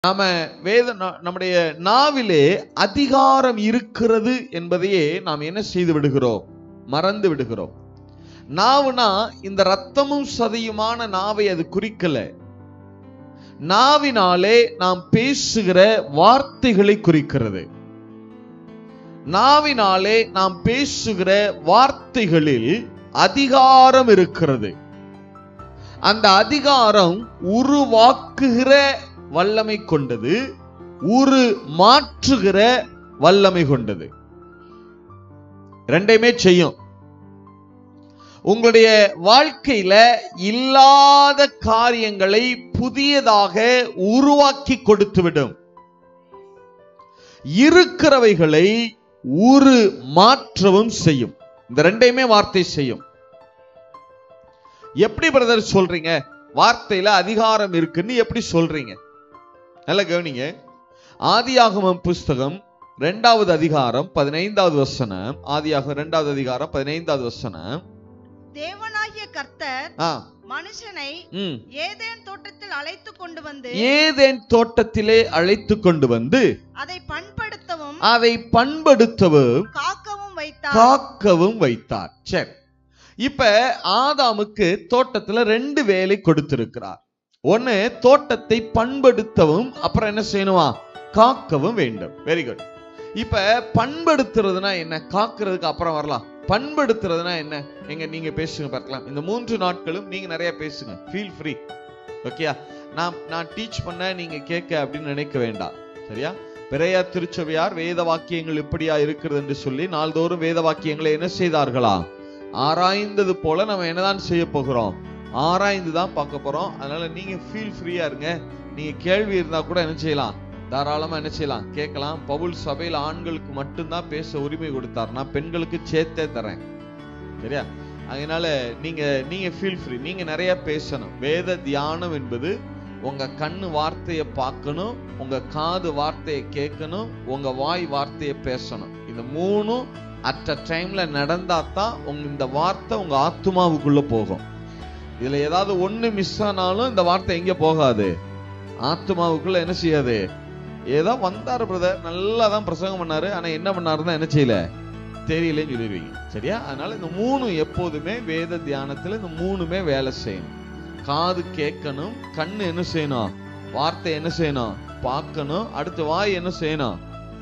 நாம வேத ந- நம்முடைய நாவிலே அதிகாரம் இருக்கிறது என்பதையே நாம் என்ன செய்து விடுகிறோம் மறந்து விடுகிறோம் நாவுனா இந்த ரத்தமும் சதையுமான நாவை அது குறிக்கல நாவினாலே நாம் பேசுகிற வார்த்தைகளை குறிக்கிறது நாவினாலே நாம் பேசுகிற வார்த்தைகளில் அதிகாரம் இருக்கிறது அந்த அதிகாரம் உருவாக்குகிற வல்லமை கொண்டது உரு மாற்றுகிற வல்லமை கொண்டது ரெண்டையுமே செய்யும் உங்களுடைய வாழ்க்கையில இல்லாத காரியங்களை புதியதாக உருவாக்கி கொடுத்துவிடும் இருக்கிறவைகளை உரு மாற்றவும் செய்யும் இந்த ரெண்டையுமே வார்த்தை செய்யும் எப்படி பிரதர் சொல்றீங்க வார்த்தையில அதிகாரம் இருக்குன்னு எப்படி சொல்றீங்க நல்லா கவனிங்க ஆதியாகமம் புஸ்தகம் இரண்டாவது அதிகாரம் பதினைந்தாவது வசனம் ஆதியாகமம் இரண்டாவது அதிகாரம் பதினைந்தாவது வசனம் தேவனாகிய கர்த்தர் ஆ மனுஷனை ம் ஏதேன் தோட்டத்தில் அழைத்து கொண்டு வந்து ஏதேன் தோட்டத்திலே அழைத்து கொண்டு வந்து அதை பண்படுத்தவும் அதை பண்படுத்தவும் காக்கவும் வைத்தார் காக்கவும் வைத்தார் சரி இப்ப ஆதாமுக்கு தோட்டத்துல ரெண்டு வேலை கொடுத்திருக்கிறார் ஒண்ணு தோட்டத்தை பண்படுத்தவும் அப்புறம் என்ன செய்யணுமா காக்கவும் வேண்டும் வெரி குட் இப்ப பண்படுத்துறதுனா என்ன காக்குறதுக்கு அப்புறம் வரலாம் பண்படுத்துறதுனா என்ன எங்க நீங்க பேசுங்க பார்க்கலாம் இந்த மூன்று நாட்களும் நீங்க நிறைய பேசுங்க ஃபீல் ஃப்ரீ ஓகேயா நான் நான் டீச் பண்ண நீங்க கேட்க அப்படின்னு நினைக்க வேண்டாம் சரியா பிறையா திருச்சபையார் வேத வாக்கியங்கள் இப்படியா இருக்கிறது என்று சொல்லி நாள்தோறும் வேத வாக்கியங்களை என்ன செய்தார்களா ஆராய்ந்தது போல நம்ம என்னதான் செய்ய போகிறோம் ஆராய்ந்து தான் பார்க்க போறோம் அதனால நீங்க ஃபீல் ஃப்ரீயா இருங்க நீங்க கேள்வி இருந்தா கூட என்ன செய்யலாம் தாராளமா என்ன செய்யலாம் கேட்கலாம் பவுல் சபையில ஆண்களுக்கு மட்டும்தான் பேச உரிமை கொடுத்தார் நான் பெண்களுக்கு சேர்த்தே தரேன் சரியா அதனால நீங்க நீங்க ஃபீல் ஃப்ரீ நீங்க நிறைய பேசணும் வேத தியானம் என்பது உங்க கண்ணு வார்த்தையை பார்க்கணும் உங்க காது வார்த்தையை கேட்கணும் உங்க வாய் வார்த்தையை பேசணும் இந்த மூணும் அட் அ டைம்ல நடந்தா தான் உங்க இந்த வார்த்தை உங்க ஆத்மாவுக்குள்ள போகும் இதுல ஏதாவது ஒண்ணு மிஸ் ஆனாலும் இந்த வார்த்தை எங்க போகாது ஆத்மாவுக்குள்ள என்ன செய்யாது ஏதோ வந்தாரு பிரதர் நல்லா தான் பிரசங்கம் பண்ணாரு ஆனா என்ன பண்ணாருன்னா என்ன செய்யல தெரியலன்னு சொல்லிடுவீங்க சரியா அதனால இந்த மூணு எப்போதுமே வேத தியானத்துல இந்த மூணுமே வேலை செய்யணும் காது கேட்கணும் கண்ணு என்ன செய்யணும் வார்த்தை என்ன செய்யணும் பார்க்கணும் அடுத்து வாய் என்ன செய்யணும்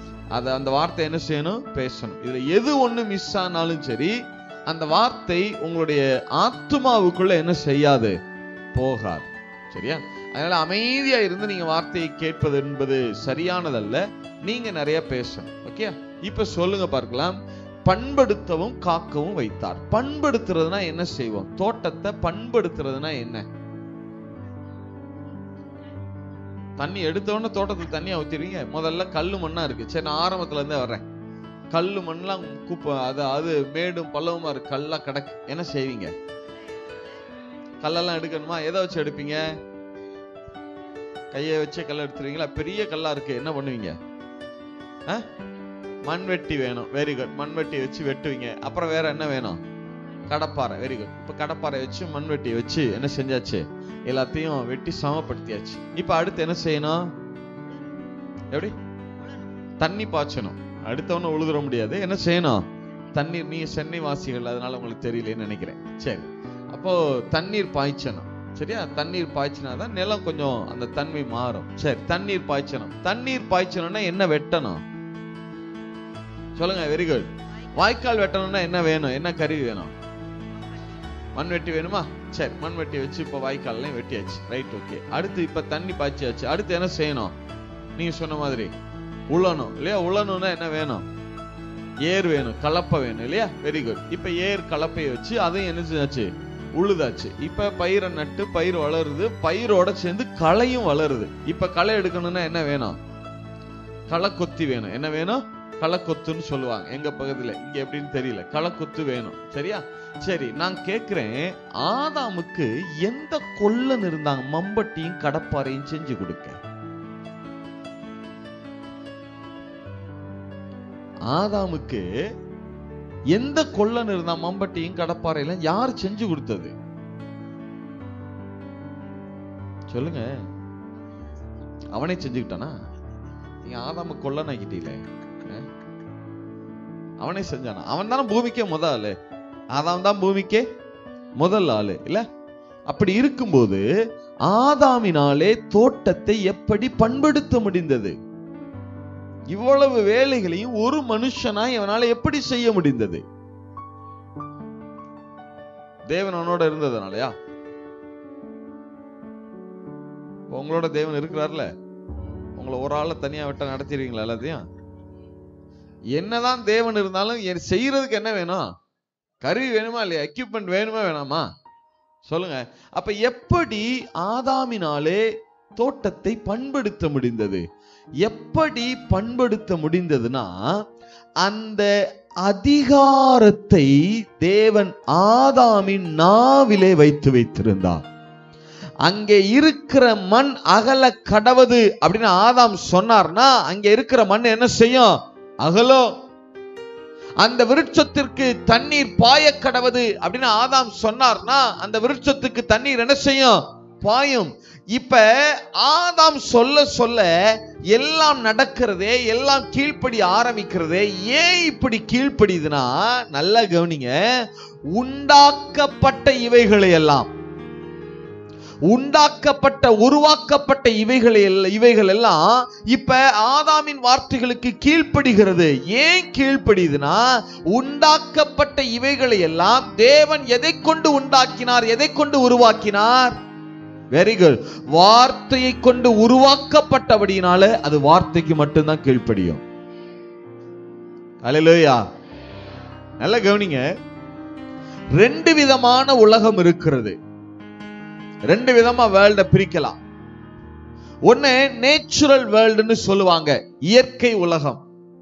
அத அந்த வார்த்தை என்ன செய்யணும் பேசணும் இதுல எது ஒண்ணு மிஸ் ஆனாலும் சரி அந்த வார்த்தை உங்களுடைய ஆத்மாவுக்குள்ள என்ன செய்யாது போகாது சரியா அதனால அமைதியா இருந்து நீங்க வார்த்தையை கேட்பது என்பது சரியானதல்ல நீங்க நிறைய பேசணும் ஓகே இப்ப சொல்லுங்க பார்க்கலாம் பண்படுத்தவும் காக்கவும் வைத்தார் பண்படுத்துறதுனா என்ன செய்வோம் தோட்டத்தை பண்படுத்துறதுனா என்ன தண்ணி எடுத்தோடனே தோட்டத்துக்கு தண்ணியா ஊத்திடுவீங்க முதல்ல கல்லு மண்ணா இருக்கு சரி நான் ஆரம்பத்துல இருந்தே வர்றேன் கல்லு மண்ணெல்லாம் குப்பை அது அது மேடும் பள்ளவுமா இருக்கு கல்லா கிடக்கு என்ன செய்வீங்க கல்லெல்லாம் எடுக்கணுமா எதை வச்சு எடுப்பீங்க கையை வச்சு கல்ல எடுத்துருவீங்களா பெரிய கல்லா இருக்கு என்ன பண்ணுவீங்க ஆ? மண்வெட்டி வேணும் வெரி குட் மண்வெட்டி வச்சு வெட்டுவீங்க அப்புறம் வேற என்ன வேணும் கடப்பாறை வெரி குட் இப்ப கடப்பாறை வச்சு மண்வெட்டி வச்சு என்ன செஞ்சாச்சு எல்லாத்தையும் வெட்டி சமப்படுத்தியாச்சு இப்ப அடுத்து என்ன செய்யணும் எப்படி தண்ணி பாய்ச்சணும் அடுத்தவன உழுதுற முடியாது என்ன செய்யணும் தண்ணீர் நீ சென்னை வாசிகள் அதனால உங்களுக்கு தெரியலன்னு நினைக்கிறேன் சரி அப்போ தண்ணீர் பாய்ச்சணும் சரியா தண்ணீர் பாய்ச்சினாதான் நிலம் கொஞ்சம் அந்த தன்மை மாறும் சரி தண்ணீர் பாய்ச்சணும் தண்ணீர் பாய்ச்சணும்னா என்ன வெட்டணும் சொல்லுங்க வெரி குட் வாய்க்கால் வெட்டணும்னா என்ன வேணும் என்ன கருவி வேணும் மண்வெட்டி வேணுமா சரி மண்வெட்டி வச்சு இப்ப வாய்க்கால்லாம் வெட்டியாச்சு ரைட் ஓகே அடுத்து இப்ப தண்ணி பாய்ச்சியாச்சு அடுத்து என்ன செய்யணும் நீங்க சொன்ன மாதிரி உழணும் இல்லையா உழணும்னா என்ன வேணும் ஏர் வேணும் கலப்பை வேணும் இல்லையா வெரி குட் இப்ப ஏர் கலப்பையை வச்சு அதையும் என்ன செஞ்சாச்சு உழுதாச்சு இப்ப பயிரை நட்டு பயிர் வளருது பயிரோட சேர்ந்து களையும் வளருது இப்ப களை எடுக்கணும்னா என்ன வேணும் களை கொத்தி வேணும் என்ன வேணும் களக்கொத்துன்னு சொல்லுவாங்க எங்க பக்கத்துல இங்க எப்படின்னு தெரியல களக்கொத்து வேணும் சரியா சரி நான் கேக்குறேன் ஆதாமுக்கு எந்த கொல்லன் இருந்தாங்க மம்பட்டியும் கடப்பாரையும் செஞ்சு கொடுக்க ஆதாமுக்கு எந்த கொல்லன் இருந்தா மம்பட்டியும் கடப்பாறையில யார் செஞ்சு கொடுத்தது சொல்லுங்க அவனே செஞ்சுக்கிட்டானா நீங்க ஆதாம கொல்லனாக்கிட்டீங்களே அஹ்? அவனே செஞ்சானா அவன் தானே பூமிக்கே முத ஆளு ஆதாம் தான் பூமிக்கே முதல் ஆளு இல்ல அப்படி இருக்கும்போது ஆதாமினாலே தோட்டத்தை எப்படி பண்படுத்த முடிந்தது இவ்வளவு வேலைகளையும் ஒரு மனுஷனா இவனால எப்படி செய்ய முடிந்தது தேவன் அவனோட இருந்ததுனாலயா உங்களோட தேவன் இருக்கிறார்ல உங்களை ஒரு ஆள தனியா விட்ட நடத்திடுவீங்களா எல்லாத்தையும் என்னதான் தேவன் இருந்தாலும் எ- செய்யறதுக்கு என்ன வேணும் கருவி வேணுமா இல்லையா எக்யூப்மெண்ட் வேணுமா வேணாமா சொல்லுங்க அப்ப எப்படி ஆதாமினாலே தோட்டத்தை பண்படுத்த முடிந்தது எப்படி பண்படுத்த முடிந்ததுன்னா அந்த அதிகாரத்தை தேவன் ஆதாமின் நாவிலே வைத்து வைத்திருந்தார் அங்கே இருக்கிற மண் அகல கடவது அப்படின்னு ஆதாம் சொன்னார்னா அங்க இருக்கிற மண் என்ன செய்யும் அகலும் அந்த விருட்சத்திற்கு தண்ணீர் பாய கடவது அப்படின்னு ஆதாம் சொன்னார்னா அந்த விருட்சத்துக்கு தண்ணீர் என்ன செய்யும் பாயும் இப்ப ஆதாம் சொல்ல சொல்ல எல்லாம் நடக்கிறதே எல்லாம் கீழ்ப்படி ஆரம்பிக்கிறதே ஏன் இப்படி கீழ்ப்படியுதுன்னா நல்லா கவனிங்க உண்டாக்கப்பட்ட இவைகளை எல்லாம் உண்டாக்கப்பட்ட உருவாக்கப்பட்ட இவைகளை எல்ல- இவைகள் எல்லாம் இப்ப ஆதாமின் வார்த்தைகளுக்கு கீழ்ப்படுகிறது ஏன் கீழ்ப்படியுதுன்னா உண்டாக்கப்பட்ட இவைகளை எல்லாம் தேவன் எதை கொண்டு உண்டாக்கினார் எதை கொண்டு உருவாக்கினார் வெரி குட் வார்த்தையை கொண்டு உருவாக்கப்பட்டபடியினால அது வார்த்தைக்கு மட்டும்தான் கீழ்ப்படியும் அல்லேலூயா நல்ல கவனிங்க ரெண்டு விதமான உலகம் இருக்கிறது ரெண்டு விதமா வேர்ல்ட பிரிக்கலாம் ஒண்ணு நேச்சுரல் வேர்ல்டுன்னு சொல்லுவாங்க இயற்கை உலகம்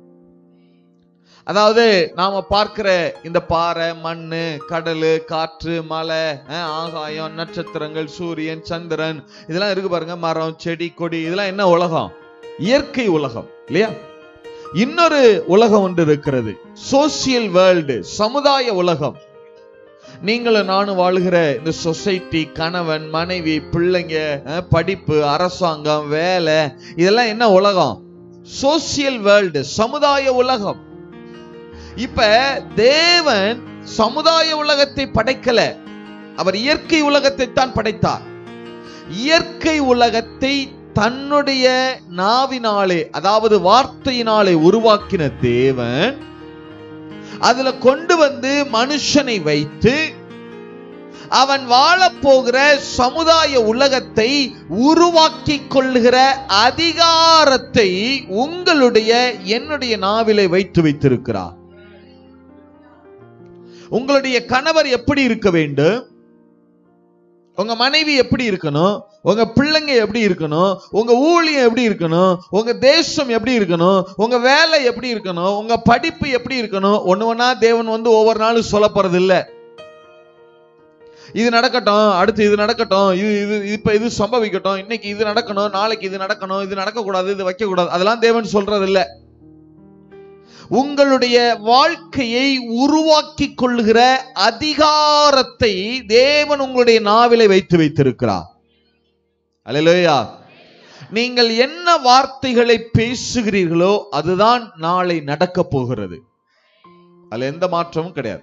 அதாவது நாம பார்க்கிற இந்த பாறை மண்ணு கடலு காற்று மலை அஹ், ஆகாயம் நட்சத்திரங்கள் சூரியன் சந்திரன் இதெல்லாம் இருக்கு பாருங்க மரம் செடி கொடி இதெல்லாம் என்ன உலகம் இயற்கை உலகம் இல்லையா இன்னொரு உலகம் ஒன்று இருக்கிறது சோசியல் வேர்ல்டு சமுதாய உலகம் நீங்களும் நானும் வாழுகிற இந்த சொசைட்டி கணவன் மனைவி பிள்ளைங்க அஹ், படிப்பு அரசாங்கம் வேலை இதெல்லாம் என்ன உலகம் சோசியல் வேர்ல்டு சமுதாய உலகம் இப்ப தேவன் சமுதாய உலகத்தை படைக்கல அவர் இயற்கை உலகத்தை தான் படைத்தார் இயற்கை உலகத்தை தன்னுடைய நாவினாலே அதாவது வார்த்தையினாலே உருவாக்கின தேவன் அதுல கொண்டு வந்து மனுஷனை வைத்து அவன் வாழப் போகிற சமுதாய உலகத்தை உருவாக்கி கொள்ளுகிற அதிகாரத்தை உங்களுடைய என்னுடைய நாவிலே வைத்து வைத்திருக்கிறார் உங்களுடைய கணவர் எப்படி இருக்க வேண்டும் உங்க மனைவி எப்படி இருக்கணும் உங்க பிள்ளைங்க எப்படி இருக்கணும் உங்க ஊழியம் எப்படி இருக்கணும் உங்க தேசம் எப்படி இருக்கணும் உங்க வேலை எப்படி இருக்கணும் உங்க படிப்பு எப்படி இருக்கணும் ஒண்ணு ஒண்ணா தேவன் வந்து ஒவ்வொரு நாளும் சொல்ல போறது இல்ல இது நடக்கட்டும் அடுத்து இது நடக்கட்டும் இது இது இப்ப இது சம்பவிக்கட்டும் இன்னைக்கு இது நடக்கணும் நாளைக்கு இது நடக்கணும் இது நடக்க கூடாது இது வைக்க கூடாது அதெல்லாம் தேவன் சொல்றது இல்ல உங்களுடைய வாழ்க்கையை உருவாக்கி கொள்ளுகிற அதிகாரத்தை தேவன் உங்களுடைய நாவிலை வைத்து வைத்திருக்கிறார் அல்லேலூயா நீங்கள் என்ன வார்த்தைகளை பேசுகிறீர்களோ அதுதான் நாளை நடக்க போகிறது அதுல எந்த மாற்றமும் கிடையாது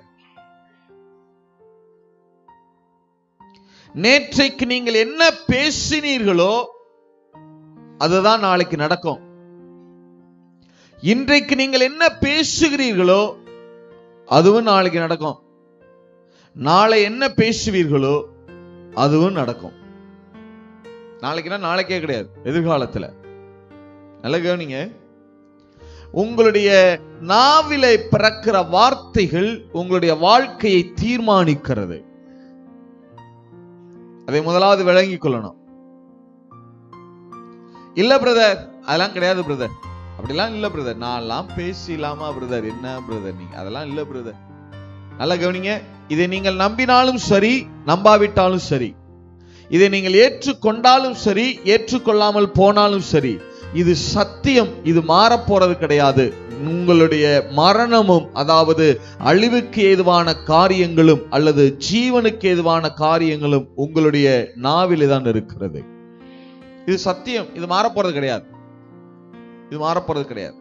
நேற்றைக்கு நீங்கள் என்ன பேசினீர்களோ அதுதான் நாளைக்கு நடக்கும் இன்றைக்கு நீங்கள் என்ன பேசுகிறீர்களோ அதுவும் நாளைக்கு நடக்கும் நாளை என்ன பேசுவீர்களோ அதுவும் நடக்கும் நாளைக்குன்னா நாளைக்கே கிடையாது எதிர்காலத்துல நல்ல கவனிங்க உங்களுடைய நாவிலை பிறக்கிற வார்த்தைகள் உங்களுடைய வாழ்க்கையை தீர்மானிக்கிறது அதை முதலாவது விளங்கிக் கொள்ளணும் இல்ல பிரதர் அதெல்லாம் கிடையாது பிரதர் அப்படிலாம் இல்ல பிரதர் நான்லாம் பேசிலாமா பிரதர் என்ன பிரதர் நீங்க அதெல்லாம் இல்ல பிரதர் நல்லா கவனிங்க இதை நீங்கள் நம்பினாலும் சரி நம்பாவிட்டாலும் சரி இதை நீங்கள் ஏற்றுக்கொண்டாலும் சரி ஏற்றுக்கொள்ளாமல் போனாலும் சரி இது சத்தியம் இது மாறப் போறது கிடையாது உங்களுடைய மரணமும் அதாவது அழிவுக்கு ஏதுவான காரியங்களும் அல்லது ஜீவனுக்கு ஏதுவான காரியங்களும் உங்களுடைய நாவிலே தான் இருக்கிறது இது சத்தியம் இது மாறப் போறது கிடையாது இது மாறப் போறது கிடையாது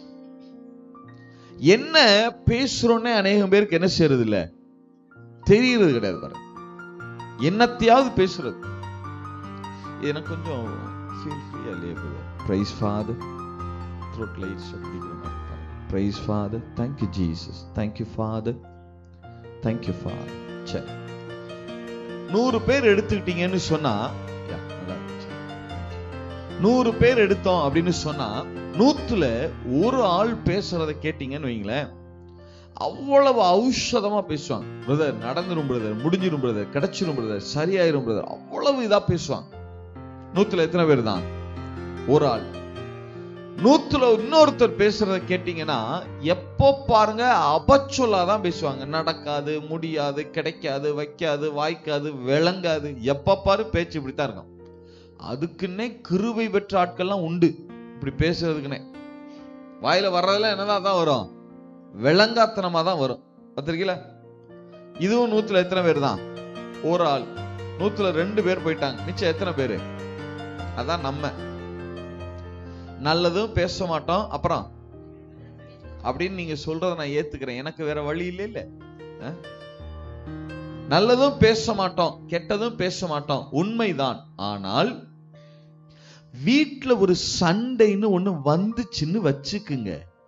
என்ன பேசுறோன்னே அநேகம் பேருக்கு என்ன செய்யறது இல்ல தெரியறது கிடையாது பாருங்க என்னத்தையாவது பேசுறது இது எனக்கு கொஞ்சம் ஃபீல் ஃப்ரீயா இல்லையே பிரைஸ் ஃபாதர் த்ரோட் லைட்ஸ் அப்படிங்கிற மாதிரி praise father thank you Jesus thank you father thank you father சரி நூறு பேர் எடுத்துக்கிட்டீங்கன்னு சொன்னா யா, நல்லா இருந்துச்சு. நூறு பேர் எடுத்தோம் அப்படின்னு சொன்னா நூத்துல ஒரு ஆள் பேசுறத கேட்டீங்கன்னு வைங்களேன் அவ்வளவு ஔஷதமா பேசுவாங்க பிரதர் நடந்துரும் பிரதர் முடிஞ்சிரும் பிரதர் கிடைச்சிரும் பிரதர் சரியாயிரும் பிரதர் அவ்வளவு இதா பேசுவாங்க நூத்துல எத்தனை பேர் தான் ஒரு ஆள் நூத்துல இன்னொருத்தர் பேசுறத கேட்டீங்கன்னா எப்போ பாருங்க அபச்சொல்லாதான் பேசுவாங்க நடக்காது முடியாது கிடைக்காது வைக்காது வாய்க்காது விளங்காது எப்ப பாரு பேச்சு இப்படித்தான் இருக்கும் அதுக்குன்னே கிருபை பெற்ற ஆட்கள்லாம் உண்டு இப்படி பேசுறதுக்குன்னே வாயில வர்றதெல்லாம் என்னதான் தான் வரும் விளங்காத்தனமா தான் வரும் பார்த்திருக்கீங்களா இதுவும் நூத்துல எத்தனை பேர் தான் ஒரு ஆள் நூத்துல ரெண்டு பேர் போயிட்டாங்க மிச்சம் எத்தனை பேரு அதான் நம்ம நல்லதும் பேச மாட்டோம் அப்புறம் அப்படின்னு நீங்க சொல்றத நான் ஏத்துக்கிறேன் எனக்கு வேற வழி இல்ல இல்ல அஹ்? நல்லதும் பேச மாட்டோம் கெட்டதும் பேச மாட்டோம் உண்மைதான் ஆனால் வீட்ல ஒரு சண்டைன்னு ஒண்ணு வந்துச்சுன்னு வச்சுக்குங்க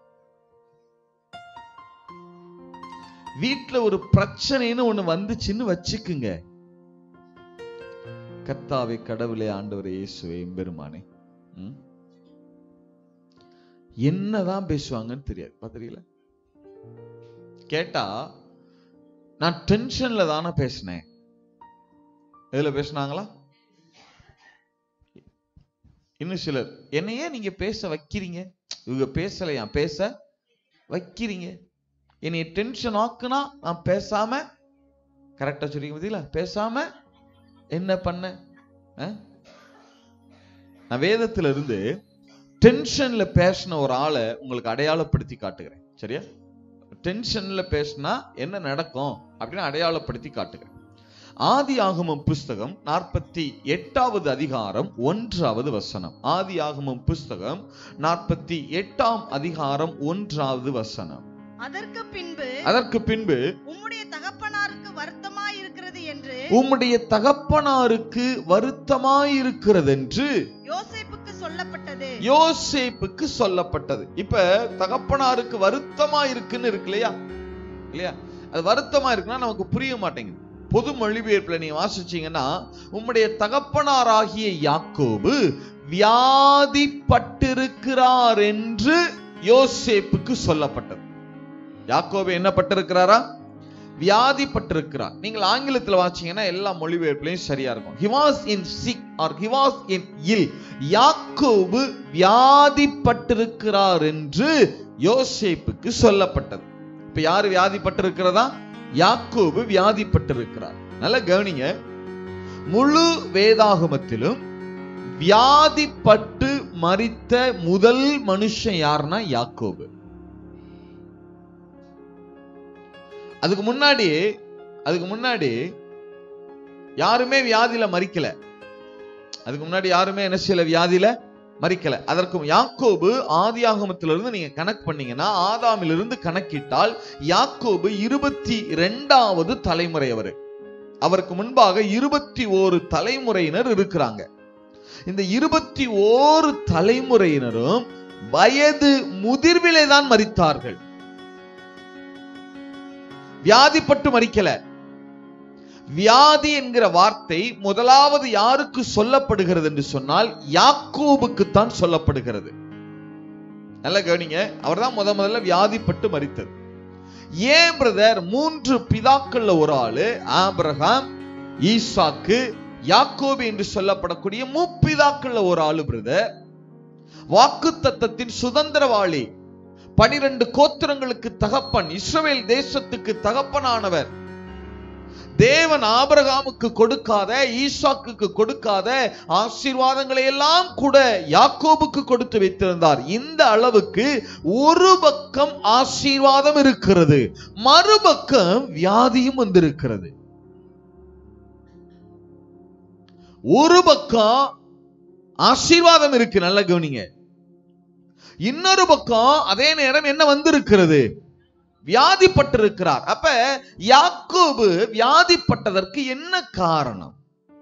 வீட்ல ஒரு பிரச்சனைன்னு ஒண்ணு வந்துச்சுன்னு வச்சுக்குங்க கர்த்தாவே கடவுளே ஆண்டவரே இயேசுவே எம்பெருமானே ம்? என்னதான் பேசுவாங்கன்னு தெரியாது பாத்திரீங்களா கேட்டா நான் டென்ஷன்ல தானே பேசினேன் எதுல பேசுனாங்களா இன்னும் சிலர் என்னையே நீங்க பேச வைக்கிறீங்க இவங்க பேசலையா பேச வைக்கிறீங்க என்னைய டென்ஷன் ஆக்குனா நான் பேசாம கரெக்டா சொல்லிங்க பார்த்தீங்களா பேசாம என்ன பண்ண அஹ்? நான் வேதத்துல இருந்து டென்ஷன்ல பேசின ஒரு ஆளை உங்களுக்கு அடையாளப்படுத்தி காட்டுகிறேன் சரியா டென்ஷன்ல பேசினா என்ன நடக்கும் அப்படின்னு அடையாளப்படுத்தி காட்டுகிறேன் ஆதி ஆகமம் புஸ்தகம் நாற்பத்தி எட்டாவது அதிகாரம் ஒன்றாவது வசனம் ஆதி ஆகமம் புஸ்தகம் நாற்பத்தி எட்டாம் அதிகாரம் ஒன்றாவது வசனம் அதற்கு பின்பு அதற்கு பின்பு உம்முடைய தகப்பனாருக்கு வருத்தமாய் இருக்கிறது என்று உம்முடைய தகப்பனாருக்கு வருத்தமாயிருக்கிறது என்று யோசேப்புக்கு சொல்லப்பட்டது யோசேப்புக்கு சொல்லப்பட்டது இப்ப தகப்பனாருக்கு வருத்தமா இருக்குன்னு இருக்கு இல்லையா இல்லையா அது வருத்தமா இருக்குன்னா நமக்கு புரிய மாட்டேங்குது பொது மொழிபெயர்ப்புல நீங்க வாசிச்சீங்கன்னா உம்முடைய தகப்பனாராகிய யாக்கோபு வியாதிப்பட்டிருக்கிறார் என்று யோசேப்புக்கு சொல்லப்பட்டது யாக்கோபு என்ன பட்டிருக்கிறாரா வியாதிப்பட்டிருக்கிறார் நீங்கள் ஆங்கிலத்தில் வாசிச்சீங்கன்னா எல்லா மொழிபெயர்ப்புலையும் சரியா இருக்கும் he was in sick or he was in ill யாக்கோபு வியாதிப்பட்டிருக்கிறார் என்று யோசேப்புக்கு சொல்லப்பட்டது இப்ப யாரு வியாதிப்பட்டிருக்கிறதா யாக்கோபு வியாதிப்பட்டிருக்கிறார் நல்ல கவனிங்க முழு வேதாகமத்திலும் வியாதிப்பட்டு மரித்த முதல் மனுஷன் யாருன்னா யாக்கோபு அதுக்கு முன்னாடி அதுக்கு முன்னாடி யாருமே வியாதியில மறிக்கல அதுக்கு முன்னாடி யாருமே என்ன செய்யல வியாதியில மறிக்கல அதற்கு யாக்கோபு ஆதியாகமத்திலிருந்து நீங்க கணக்கு பண்ணீங்கன்னா ஆதாமிலிருந்து கணக்கிட்டால் யாக்கோபு இருபத்தி ரெண்டாவது தலைமுறை அவரு அவருக்கு முன்பாக இருபத்தி ஓரு தலைமுறையினர் இருக்கிறாங்க இந்த இருபத்தி ஓரு தலைமுறையினரும் வயது முதிர்விலே தான் மறித்தார்கள் வியாதிப்பட்டு மறிக்கல வியாதி என்கிற வார்த்தை முதலாவது யாருக்கு சொல்லப்படுகிறது என்று சொன்னால் யாக்கோபுக்கு தான் சொல்லப்படுகிறது நல்ல கவனிங்க அவர்தான் முத முதல்ல வியாதிப்பட்டு மறித்தது ஏன் பிரதர் மூன்று பிதாக்கள்ல ஒரு ஆளு ஆபிரகாம் ஈசாக்கு யாக்கோபு என்று சொல்லப்படக்கூடிய முப்பிதாக்கள்ல ஒரு ஆளு பிரதர் வாக்கு தத்தத்தின் சுதந்திரவாளி பனிரெண்டு கோத்திரங்களுக்கு தகப்பன் இஸ்ரவேல் தேசத்துக்கு தகப்பனானவர் தேவன் ஆபிரகாமுக்கு கொடுக்காத ஈசாக்குக்கு கொடுக்காத ஆசீர்வாதங்களை எல்லாம் கூட யாக்கோபுக்கு கொடுத்து வைத்திருந்தார் இந்த அளவுக்கு ஒரு பக்கம் ஆசீர்வாதம் இருக்கிறது மறுபக்கம் வியாதியும் வந்திருக்கிறது ஒரு பக்கம் ஆசீர்வாதம் இருக்கு நல்ல கவனிங்க இன்னொரு பக்கம் அதே நேரம் என்ன வந்திருக்கிறது வியாதிப்பட்டிருக்கிறார் அப்ப யாக்கோபு வியாதிப்பட்டதற்கு என்ன காரணம்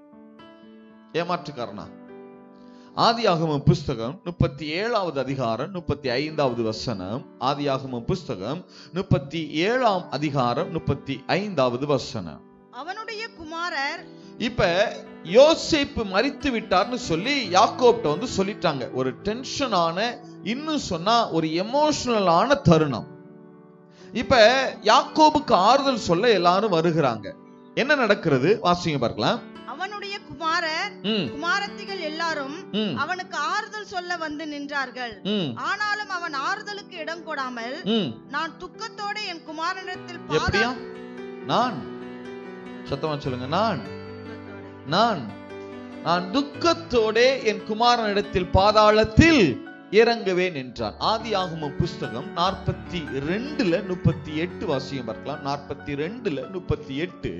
ஏமாற்றுக்காரனா ஆதியாகம புஸ்தகம் முப்பத்தி ஏழாவது அதிகாரம் முப்பத்தி ஐந்தாவது வசனம் ஆதியாகம புஸ்தகம் முப்பத்தி ஏழாம் அதிகாரம் முப்பத்தி ஐந்தாவது வசனம் அவனுடைய குமாரர் இப்ப யோசேப்பு மரித்து விட்டார்னு சொல்லி யாக்கோப்ட வந்து சொல்லிட்டாங்க ஒரு டென்ஷனான இன்னும் சொன்னா ஒரு எமோஷனலான தருணம் இப்ப யாக்கோபுக்கு ஆறுதல் சொல்ல எல்லாரும் வருகிறாங்க என்ன நடக்கிறது வாசிங்க பார்க்கலாம் அவனுடைய குமாரர் ம், குமாரத்திகள் எல்லாரும் ம், அவனுக்கு ஆறுதல் சொல்ல வந்து நின்றார்கள் ம், ஆனாலும் அவன் ஆறுதலுக்கு இடம் கொடாமல் ம். நான் துக்கத்தோட என் குமாரனிடத்தில் எப்படியா பாதாள- நான் சத்தமா சொல்லுங்க நான் நான் நான் துக்கத்தோடே என் குமாரனிடத்தில் பாதாளத்தில் இறங்குவேன் என்றான் ஆதியாகம புஸ்தகம் நாற்பத்தி ரெண்டுல முப்பத்தி எட்டு வாசியம் பார்க்கலாம் நாற்பத்தி ரெண்டுல முப்பத்தி எட்டு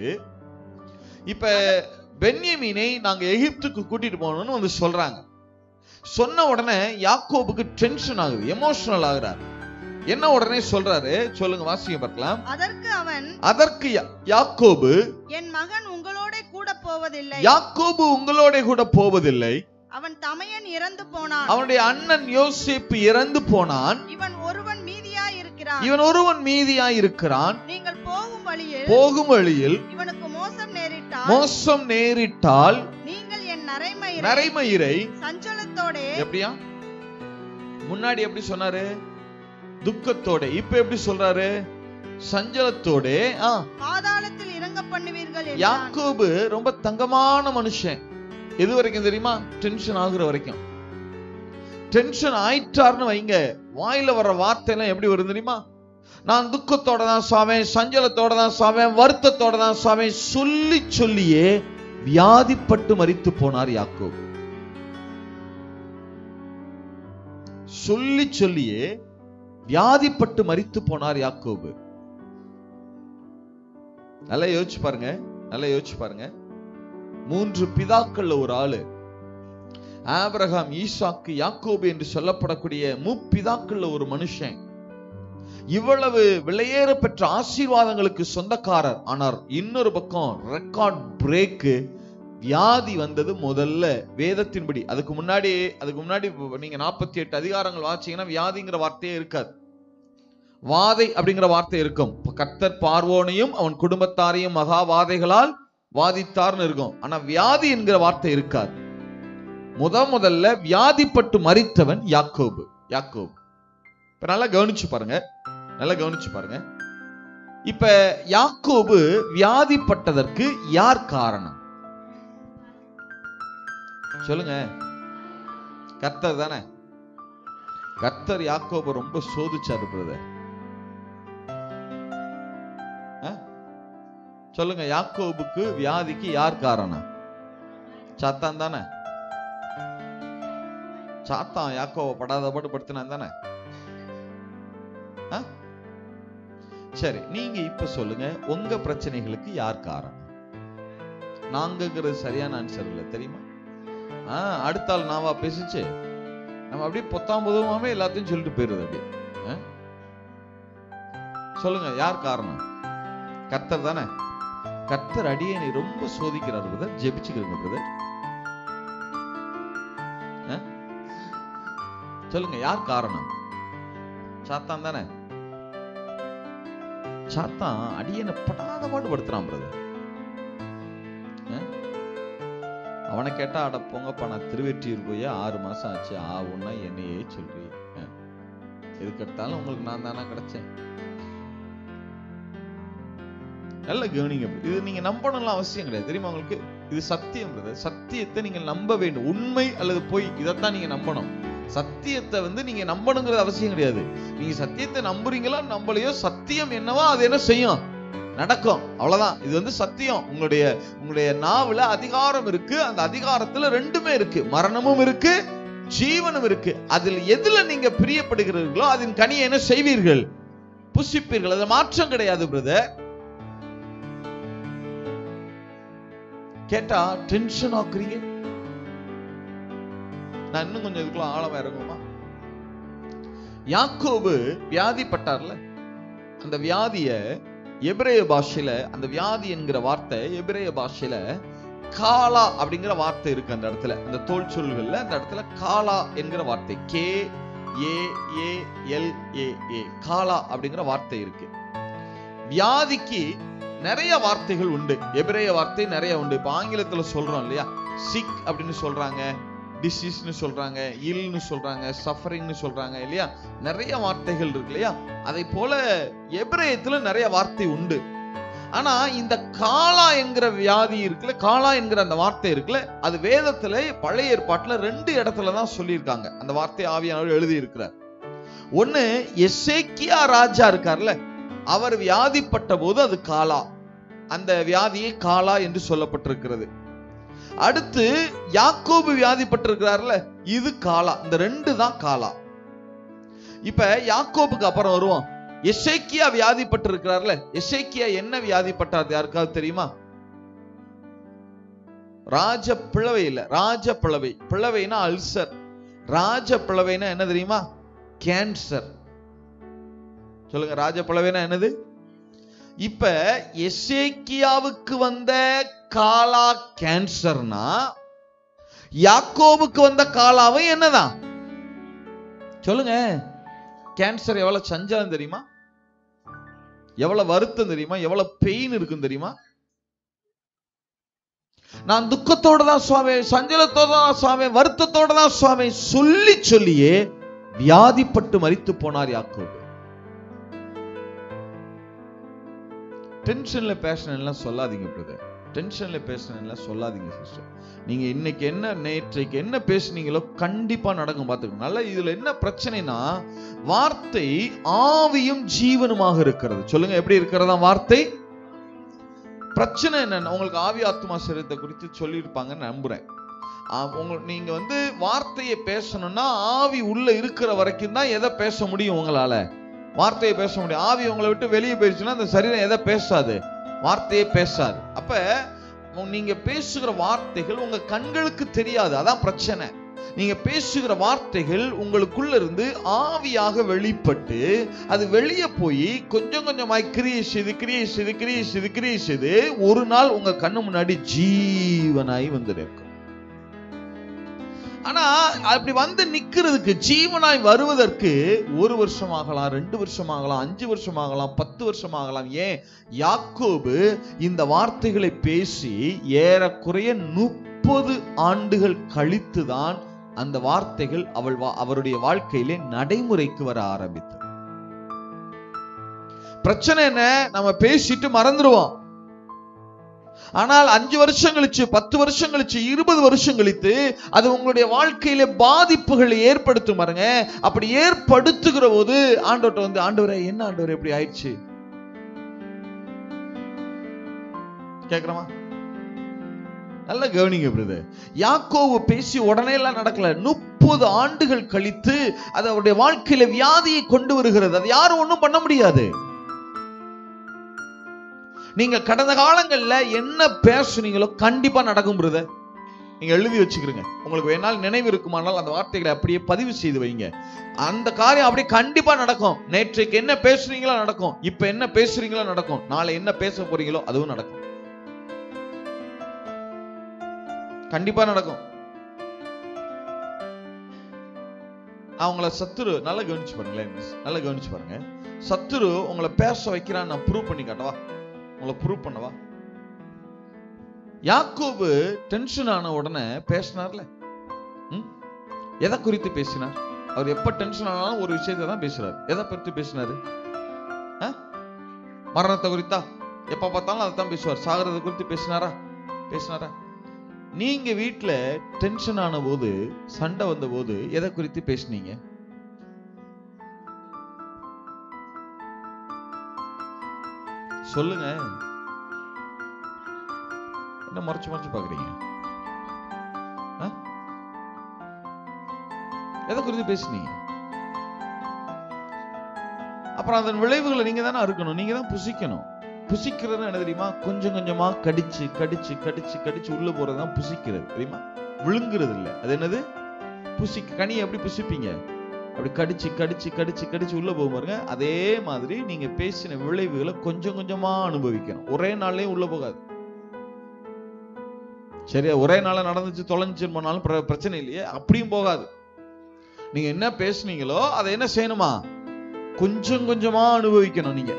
இப்ப பென்யமீனை நாங்க எகிப்துக்கு கூட்டிட்டு போகணும்னு வந்து சொல்றாங்க சொன்ன உடனே யாக்கோபுக்கு டென்ஷன் ஆகுது எமோஷனல் ஆகுறார் என்ன உடனே சொல்றாரு சொல்லுங்க வாசிங்க பார்க்கலாம் அதற்கு அவன் அதற்கு யா- யாக்கோபு என் மகன் உங்களோட கூட போவதில்லை யாக்கோபு உங்களோட கூட போவதில்லை அவன் தமையன் இறந்து போனான் அவனுடைய அண்ணன் யோசேப்பு இறந்து போனான் இவன் ஒருவன் மீதியா இருக்கிறான் இவன் ஒருவன் மீதியாய் இருக்கிறான் நீங்கள் போகும் வழியில் போகும் வழியில் இவனுக்கு மோசம் நேரிட்டால் மோசம் நேரிட்டால் நீங்கள் என் நரைமயிரை நரைமயிரை சஞ்சலத்தோட எப்படியா முன்னாடி எப்படி சொன்னாரு துக்கத்தோட இப்ப எப்படி சொல்றாரு சஞ்சலத்தோட ஆ, பாதாளத்தில் இறங்க பண்ணுவீர்கள் என்றான் யாக்கோபு ரொம்ப தங்கமான மனுஷன் எது வரைக்கும் தெரியுமா டென்ஷன் ஆகுற வரைக்கும் டென்ஷன் ஆயிட்டாருன்னு வைங்க வாயில வர்ற வார்த்தை எல்லாம் எப்படி வரும் தெரியுமா நான் துக்கத்தோட தான் சாவேன் சஞ்சலத்தோட தான் சாவேன் வருத்தத்தோட தான் சாவேன் சொல்லி சொல்லியே வியாதிப்பட்டு மரித்து போனார் யாக்கோபு சொல்லி சொல்லியே வியாதிப்பட்டு மரித்து போனார் யாக்கோபு நல்லா யோசிச்சு பாருங்க நல்லா யோசிச்சு பாருங்க மூன்று பிதாக்கள்ல ஒரு ஆளு ஆபிரகாம் ஈசாக்கு யாக்கோபு என்று சொல்லப்படக்கூடிய முப்பிதாக்கள்ல ஒரு மனுஷன் இவ்வளவு விலையேற பெற்ற ஆசீர்வாதங்களுக்கு சொந்தக்காரர் ஆனால் இன்னொரு பக்கம் ரெக்கார்ட் பிரேக்கு வியாதி வந்தது முதல்ல வேதத்தின்படி அதுக்கு முன்னாடி அதுக்கு முன்னாடி நீங்க நாற்பத்தி எட்டு அதிகாரங்கள் வாசிச்சீங்கன்னா வியாதிங்கிற வார்த்தையே இருக்காது வாதை அப்படிங்கிற வார்த்தை இருக்கும் இப்ப கர்த்தர் பார்வோனையும் அவன் குடும்பத்தாரையும் மகா வாதைகளால் வாதித்தார்னு இருக்கும் ஆனா வியாதி என்கிற வார்த்தை இருக்காது முத முதல்ல வியாதிப்பட்டு மரித்தவன் யாக்கோபு யாக்கோபு இப்ப நல்லா கவனிச்சு பாருங்க நல்லா கவனிச்சு பாருங்க இப்ப யாக்கோபு வியாதிப்பட்டதற்கு யார் காரணம் சொல்லுங்க கர்த்தர் தானே கர்த்தர் யாக்கோபு ரொம்ப சோதிச்சாரு பிரதர் சொல்லுங்க யாக்கோபுக்கு வியாதிக்கு யார் காரணம் சாத்தான் தானே சாத்தான் யாக்கோவை படாத பாடு படுத்தினான் தானே ஆ? சரி நீங்க இப்ப சொல்லுங்க உங்க பிரச்சனைகளுக்கு யார் காரணம் நாங்கங்கிறது சரியான ஆன்சர் இல்ல தெரியுமா ஆ அடுத்த ஆள் நாவா பேசிச்சு நம்ம அப்படியே பொத்தாம் பொதுவாமே எல்லாத்தையும் சொல்லிட்டு போயிருது அப்படியே ஆ? சொல்லுங்க யார் காரணம் கர்த்தர் தானே கர்த்தர் அடியனை ரொம்ப சோதிக்கிறார் பிரதர் ஜெபிச்சுக்கிறீங்க பிரதர் சொல்லுங்க யார் காரணம் சாத்தான் தானே சாத்தான் அடியனை படாத பாடு படுத்துறான் பிரதர் அவனை கேட்டா அட போங்கப்பா நான் திருவெற்றியூர் போய் ஆறு மாசம் ஆச்சு ஆ ஒன்னா என்னையே சொல்றீங்க ஆ. எதுக்கு எடுத்தாலும் உங்களுக்கு நான் தானே கிடைச்சேன் நல்ல கவனிங்க இது நீங்க நம்பணும்லாம் அவசியம் கிடையாது தெரியுமா உங்களுக்கு இது சத்தியம் brother. சத்தியத்தை நீங்க நம்ப வேண்டும் உண்மை அல்லது பொய் இதைத்தான் நீங்க நம்பணும் சத்தியத்தை வந்து நீங்க நம்பணுங்கிறது அவசியம் கிடையாது நீங்க சத்தியத்தை நம்புறீங்களோ நம்பலையோ சத்தியம் என்னவோ அது என்ன செய்யும் நடக்கும் அவ்வளவுதான் இது வந்து சத்தியம் உங்களுடைய உங்களுடைய நாவுல அதிகாரம் இருக்கு அந்த அதிகாரத்துல ரெண்டுமே இருக்கு மரணமும் இருக்கு ஜீவனும் இருக்கு அதில் எதுல நீங்க பிரியப்படுகிறீர்களோ அதன் கனியை என்ன செய்வீர்கள் புசிப்பீர்கள் அது மாற்றம் கிடையாது பிரதர் கேட்டா டென்ஷன் ஆக்குறீங்க நான் இன்னும் கொஞ்சம் இதுக்குள்ள ஆழமா இறங்குமா யாக்கோபு வியாதிப்பட்டார்ல அந்த வியாதிய எபிரேய பாஷையில அந்த வியாதி என்கிற வார்த்தை எபிரேய பாஷையில காலா அப்படிங்கிற வார்த்தை இருக்கு அந்த இடத்துல அந்த தோல் சொல்கள்ல அந்த இடத்துல காலா என்கிற வார்த்தை K A A L A ஏ காலா அப்படிங்கிற வார்த்தை இருக்கு வியாதிக்கு நிறைய வார்த்தைகள் உண்டு எபிரேய வார்த்தை நிறைய உண்டு இப்ப ஆங்கிலத்துல சொல்றோம் இல்லையா சிக் அப்படின்னு சொல்றாங்க டிசீஸ்னு சொல்றாங்க இல்னு சொல்றாங்க சஃபரிங்னு சொல்றாங்க இல்லையா நிறைய வார்த்தைகள் இருக்கு இல்லையா அதை போல எபிரேயத்துல நிறைய வார்த்தை உண்டு ஆனா இந்த காலா என்கிற வியாதி இருக்குல்ல காலா என்கிற அந்த வார்த்தை இருக்குல்ல அது வேதத்துல பழைய ஏற்பாட்டுல ரெண்டு இடத்துல தான் சொல்லியிருக்காங்க அந்த வார்த்தை ஆவியானவர் எழுதி இருக்கிறார் ஒண்ணு எசேக்கியா ராஜா இருக்கார்ல அவர் வியாதிப்பட்ட போது அது காலா அந்த வியாதியை காலா என்று சொல்லப்பட்டிருக்கிறது அடுத்து யாக்கோபு வியாதிப்பட்டிருக்கிறார்ல இது காலா இந்த ரெண்டு தான் காலா இப்ப யாக்கோபுக்கு அப்புறம் வருவோம் எசேக்கியா வியாதிப்பட்டிருக்கிறார்ல எசேக்கியா என்ன வியாதிப்பட்டார் யாருக்காவது தெரியுமா ராஜ பிளவை இல்ல ராஜ பிளவை பிளவைனா அல்சர் ராஜ பிளவைனா என்ன தெரியுமா கேன்சர் சொல்லுங்க ராஜ பிளவைனா என்னது இப்ப எசேக்கியாவுக்கு வந்த காலா கேன்சர்னா யாக்கோபுக்கு வந்த காலாவும் என்னதான் சொல்லுங்க கேன்சர் எவ்வளவு சஞ்சலம் தெரியுமா எவ்வளவு வருத்தம் தெரியுமா எவ்வளவு பெயின் இருக்கும் தெரியுமா நான் துக்கத்தோட தான் சுவாமி சஞ்சலத்தோட தான் சுவாமி வருத்தத்தோட தான் சுவாமி சொல்லி சொல்லியே வியாதிப்பட்டு மரித்து போனார் யாக்கோபு டென்ஷன்ல பேசணும் சொல்லாதீங்க பிரதர் டென்ஷன்ல பேசணும் சொல்லாதீங்க சிஸ்டர் நீங்க இன்னைக்கு என்ன நேற்றைக்கு என்ன பேசுனீங்களோ கண்டிப்பா நடக்கும் பார்த்துக்கணும் நல்ல இதுல என்ன பிரச்சனைனா வார்த்தை ஆவியும் ஜீவனுமாக இருக்கிறது சொல்லுங்க எப்படி இருக்கிறதா வார்த்தை பிரச்சனை என்ன உங்களுக்கு ஆவி ஆத்மா சரீரத்தை குறித்து சொல்லியிருப்பாங்கன்னு நம்புறேன் ஆ, உங்க நீங்க வந்து வார்த்தையை பேசணும்னா ஆவி உள்ள இருக்கிற வரைக்கும் தான் எதை பேச முடியும் உங்களால வார்த்தையை பேச முடியும் ஆவி உங்களை விட்டு வெளியே போயிடுச்சுன்னா அந்த சரீரம் எதை பேசாது வார்த்தையே பேசாது அப்ப உங்க- நீங்க பேசுகிற வார்த்தைகள் உங்க கண்களுக்கு தெரியாது அதான் பிரச்சனை நீங்க பேசுகிற வார்த்தைகள் உங்களுக்குள்ள இருந்து ஆவியாக வெளிப்பட்டு அது வெளியே போய் கொஞ்சம் கொஞ்சமாய் கிரியை செய்து கிரியை செய்து கிரியை செய்து கிரியை செய்து ஒரு நாள் உங்க கண்ணு முன்னாடி ஜீவனாய் வந்து நிற்கும் ஆனா அப்படி வந்து நிக்கிறதுக்கு ஜீவனாய் வருவதற்கு ஒரு வருஷம் ஆகலாம் ரெண்டு வருஷம் ஆகலாம் அஞ்சு வருஷம் ஆகலாம் பத்து வருஷம் ஆகலாம் ஏன் யாக்கோபு இந்த வார்த்தைகளை பேசி ஏறக்குறைய முப்பது ஆண்டுகள் கழித்துதான் அந்த வார்த்தைகள் அவள் வா- அவருடைய வாழ்க்கையிலே நடைமுறைக்கு வர ஆரம்பித்தது பிரச்சனை என்ன நம்ம பேசிட்டு மறந்துடுவோம் ஆனால் அஞ்சு வருஷம் கழிச்சு பத்து வருஷம் கழிச்சு இருபது வருஷம் கழித்து அது உங்களுடைய வாழ்க்கையில பாதிப்புகளை ஏற்படுத்தும் பாருங்க அப்படி ஏற்படுத்துகிற போது ஆண்டவர்ட்ட வந்து ஆண்டவரே என்ன ஆண்டவரே இப்படி ஆயிடுச்சு கேக்குறமா நல்ல கவனிங்க பிரதர் யாக்கோவு பேசி உடனே எல்லாம் நடக்கல முப்பது ஆண்டுகள் கழித்து அது அவருடைய வாழ்க்கையில வியாதியை கொண்டு வருகிறது அது யாரும் ஒண்ணும் பண்ண முடியாது நீங்க கடந்த காலங்கள்ல என்ன பேசுனீங்களோ கண்டிப்பா நடக்கும் பிரதர் நீங்க எழுதி வச்சுக்கிறீங்க உங்களுக்கு வேணால் நினைவு இருக்குமானால் அந்த வார்த்தைகளை அப்படியே பதிவு செய்து வைங்க அந்த காரியம் அப்படியே கண்டிப்பா நடக்கும் நேற்றைக்கு என்ன பேசுறீங்களோ நடக்கும் இப்ப என்ன பேசுறீங்களோ நடக்கும் நாளை என்ன பேச போறீங்களோ அதுவும் நடக்கும் கண்டிப்பா நடக்கும் அவங்கள சத்துரு நல்லா கவனிச்சு பாருங்களேன் நல்லா கவனிச்சு பாருங்க சத்துரு உங்களை பேச வைக்கிறான் நான் ப்ரூவ் பண்ணி காட்டவா உங்களை ப்ரூவ் பண்ணவா யாக்கோபு டென்ஷன் ஆன உடனே பேசினார்ல ம்? எதை குறித்து பேசினார் அவர் எப்ப டென்ஷன் ஆனாலும் ஒரு விஷயத்தை தான் பேசுறாரு எதை பற்றி பேசினாரு ஆ? மரணத்தை குறித்தா எப்ப பார்த்தாலும் அதை தான் பேசுவார் சாகிறத குறித்து பேசினாரா பேசினாரா நீங்க வீட்ல டென்ஷன் ஆன போது சண்டை வந்த போது எதை குறித்து பேசுனீங்க சொல்லுங்க என்ன மறைச்சு மறைச்சு பாக்குறீங்க ஆ? எதை குறித்து பேசுனீங்க அப்புறம் அதன் விளைவுகளை நீங்க தானே அறுக்கணும் நீங்க தான் புசிக்கணும் புசிக்கிறது என்ன தெரியுமா கொஞ்சம் கொஞ்சமா கடிச்சு கடிச்சு கடிச்சு கடிச்சு உள்ள போறதுதான் புசிக்கிறது தெரியுமா விழுங்குறது இல்ல அது என்னது புசி கனியை எப்படி புசிப்பீங்க அப்படி கடிச்சு கடிச்சு கடிச்சு கடிச்சு உள்ள போகும் பாருங்க அதே மாதிரி நீங்க பேசின விளைவுகளை கொஞ்சம் கொஞ்சமா அனுபவிக்கணும் ஒரே நாள்லயும் உள்ள போகாது சரியா ஒரே நாள்ல நடந்துச்சு தொலைஞ்சுன்னு போனாலும் பிர- பிரச்சனை இல்லையே அப்படியும் போகாது நீங்க என்ன பேசுனீங்களோ அதை என்ன செய்யணுமா கொஞ்சம் கொஞ்சமா அனுபவிக்கணும் நீங்க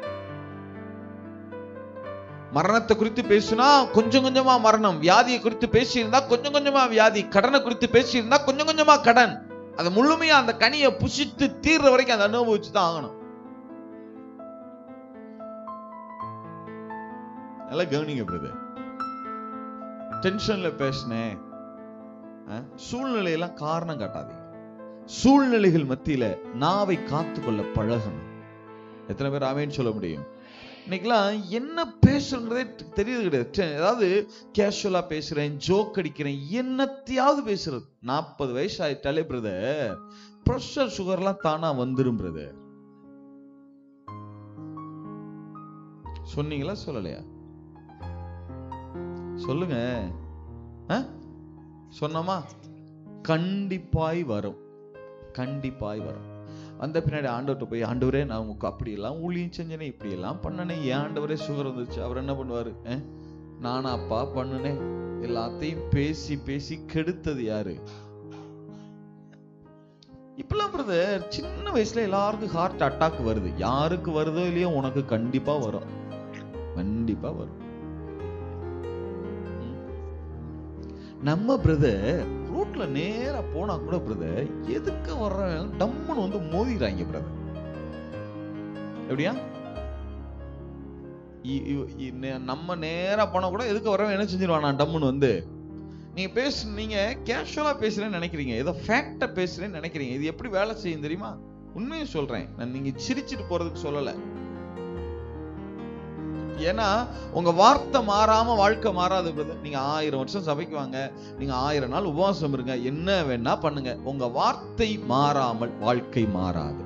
மரணத்தை குறித்து பேசினா கொஞ்சம் கொஞ்சமா மரணம் வியாதியை குறித்து பேசியிருந்தா கொஞ்சம் கொஞ்சமா வியாதி கடனை குறித்து பேசியிருந்தா கொஞ்சம் கொஞ்சமா கடன் அதை முழுமையா அந்த கனியை புசித்து தீர்ற வரைக்கும் அதை அனுபவிச்சு தான் ஆகணும் நல்லா கவனிங்க பிரதர் டென்ஷன்ல பேசினேன் அஹ், சூழ்நிலையெல்லாம் காரணம் காட்டாதீங்க சூழ்நிலைகள் மத்தியில நாவை காத்துக்கொள்ள பழகணும் எத்தனை பேர் ஆமேன்னு சொல்ல முடியும் இன்னைக்கெல்லாம் என்ன பேசுறதே தெரியுது கிடையாது டெ- அதாவது கேஷுவலா பேசுறேன் ஜோக் அடிக்கிறேன் என்னத்தையாவது பேசுறது நாற்பது வயசு ஆயிட்டாலே பிரதர் ப்ரெஷர் சுகர்லாம் தானா வந்துரும் பிரதர் சொன்னீங்களா சொல்லலையா சொல்லுங்க ஆ? சொன்னோமா கண்டிப்பாய் வரும் கண்டிப்பாய் வரும் அந்த பின்னாடி ஆண்டவர்கிட்ட போய் ஆண்டவரே நான் உங்களுக்கு அப்படி எல்லாம் ஊழியம் செஞ்சனே இப்படி எல்லாம் பண்ணனே ஏன் ஆண்டவரே சுகர் வந்துச்சு அவர் என்ன பண்ணுவாரு அஹ்? நானாப்பா பண்ணுனேன் எல்லாத்தையும் பேசி பேசி கெடுத்தது யாரு இப்பெல்லாம் பிரதர் சின்ன வயசுல எல்லாருக்கும் ஹார்ட் அட்டாக் வருது யாருக்கு வருதோ இல்லையோ உனக்கு கண்டிப்பா வரும் கண்டிப்பா வரும் ம். நம்ம பிரதர் ரோட்ல நேரா போனா கூட பிரதர் எதுக்கு வர்றவன் டம்முன்னு வந்து மோதிடுறாங்க பிரதர் எப்படியா இ- இ- இ- நே- நம்ம நேரா போனா கூட எதுக்கு வரவன் என்ன செஞ்சிருவானா டம்முன்னு வந்து நீங்க பேசு நீங்க கேஷுவலா பேசுறேன்னு நினைக்கிறீங்க ஏதோ ஃபேக்டா பேசுறேன்னு நினைக்கிறீங்க இது எப்படி வேலை செய்யும் தெரியுமா உண்மையை சொல்றேன் நான் நீங்க சிரிச்சிட்டு போறதுக்கு சொல்லல ஏன்னா உங்க வார்த்தை மாறாம வாழ்க்கை மாறாது brother. நீங்க ஆயிரம் வருஷம் சபைக்கு வாங்க நீங்க ஆயிரம் நாள் உபவாசம் இருங்க என்ன வேணா பண்ணுங்க உங்க வார்த்தை மாறாமல் வாழ்க்கை மாறாது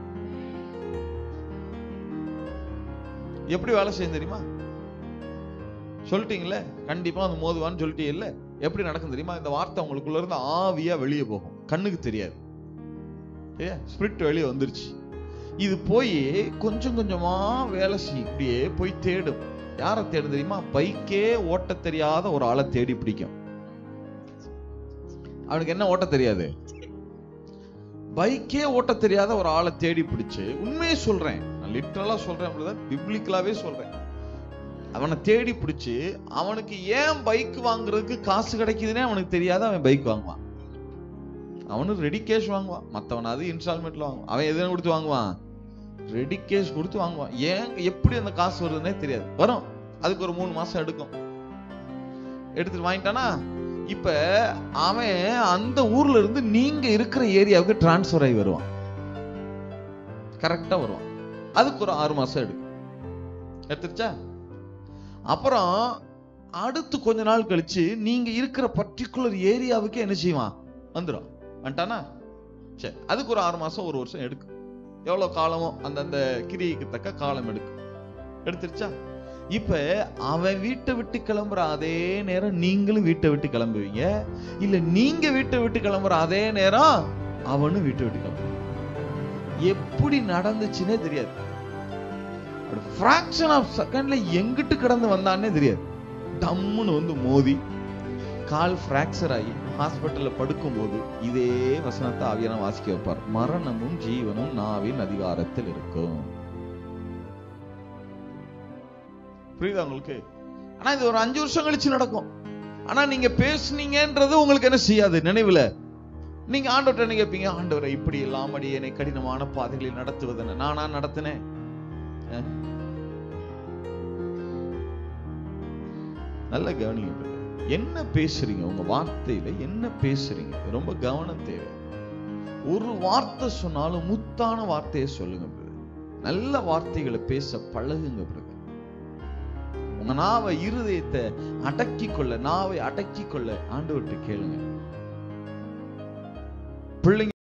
எப்படி வேலை செய்யும் தெரியுமா சொல்லிட்டீங்களே கண்டிப்பா அந்த மோதுவான்னு சொல்லிட்டீங்க இல்ல எப்படி நடக்கும் தெரியுமா இந்த வார்த்தை உங்களுக்குள்ள இருந்து ஆவியா வெளியே போகும் கண்ணுக்கு தெரியாது ஏ ஸ்பிரிட் வெளியே வந்துருச்சு இது போய் கொஞ்சம் கொஞ்சமா வேலை செய்யும் இப்படியே போய் தேடும் யாரை தேடும் தெரியுமா பைக்கே ஓட்ட தெரியாத ஒரு ஆளை தேடி பிடிக்கும் அவனுக்கு என்ன ஓட்ட தெரியாது பைக்கே ஓட்ட தெரியாத ஒரு ஆளை தேடி பிடிச்சு உண்மையை சொல்றேன் நான் லிட்டரலா சொல்றேன் அப்படிதான் பிப்ளிக்கலாவே சொல்றேன் அவனை தேடி பிடிச்சு அவனுக்கு ஏன் பைக் வாங்குறதுக்கு காசு கிடைக்குதுன்னே அவனுக்கு தெரியாத அவன் பைக் வாங்குவான் அவனு ரெடி கேஷ் வாங்குவான் மத்தவனாவது இன்ஸ்டால்மெண்ட்ல வாங்குவான் அவன் எதுன்னு கொடுத்து வாங்குவான் ரெடி கேஷ் கொடுத்து வாங்குவான் ஏன் எப்படி அந்த காசு வருதுன்னே தெரியாது வரும் அதுக்கு ஒரு மூணு மாசம் எடுக்கும் எடுத்துட்டு வாங்கிட்டானா இப்ப அவன் அந்த ஊர்ல இருந்து நீங்க இருக்கிற ஏரியாவுக்கு டிரான்ஸ்ஃபர் ஆகி வருவான் கரெக்டா வருவான் அதுக்கு ஒரு ஆறு மாசம் எடுக்கும் எடுத்துருச்சா அப்புறம் அடுத்து கொஞ்ச நாள் கழிச்சு நீங்க இருக்கிற பர்டிகுலர் ஏரியாவுக்கு என்ன செய்வான் வந்துடும் வந்துட்டானா சரி அதுக்கு ஒரு ஆறு மாசம் ஒரு வருஷம் எடுக்கும் எவ்வளவு காலமோ அந்தந்த கிரியைக்கு தக்க காலம் எடுக்கும் எடுத்துருச்சா இப்ப அவன் வீட்டை விட்டு கிளம்புற அதே நேரம் நீங்களும் வீட்டை விட்டு கிளம்புவீங்க இல்ல நீங்க வீட்டை விட்டு கிளம்புற அதே நேரம் அவனும் வீட்டை விட்டு கிளம்புவான் எப்படி நடந்துச்சுன்னே தெரியாது ஃபிராக்ஷன் ஆஃப் செகண்ட்ல எங்கிட்டு கடந்து வந்தான்னே தெரியாது டம்முன்னு வந்து மோதி கால் ஃப்ராக்சர் ஆகி ஹாஸ்பிட்டல்ல படுக்கும்போது இதே வசனத்தை ஆவியான வாசிக்க வைப்பார் மரணமும் ஜீவனும் நாவின் அதிகாரத்தில் இருக்கும் புரியுதா உங்களுக்கு ஆனா இது ஒரு அஞ்சு வருஷம் கழிச்சு நடக்கும் ஆனா நீங்க பேசுனீங்கன்றது உங்களுக்கு என்ன செய்யாது நினைவுல நீங்க ஆண்டவர்கிட்ட என்ன கேட்பீங்க ஆண்டவரை இப்படி எல்லாம் அடி என்னை கடினமான பாதைகளில் நடத்துவதென்ன நானா நடத்தினேன் அஹ். நல்ல கவனிங்க brother. என்ன பேசுறீங்க உங்க வார்த்தையில என்ன பேசுறீங்க இது ரொம்ப கவனம் தேவை ஒரு வார்த்தை சொன்னாலும் முத்தான வார்த்தையை சொல்லுங்க brother. நல்ல வார்த்தைகளை பேச பழகுங்க பிரதர் உங்க நாவை இருதயத்தை அடக்கி கொள்ள நாவை அடக்கி கொள்ள ஆண்டவர்கிட்ட கேளுங்க பிள்ளைங்க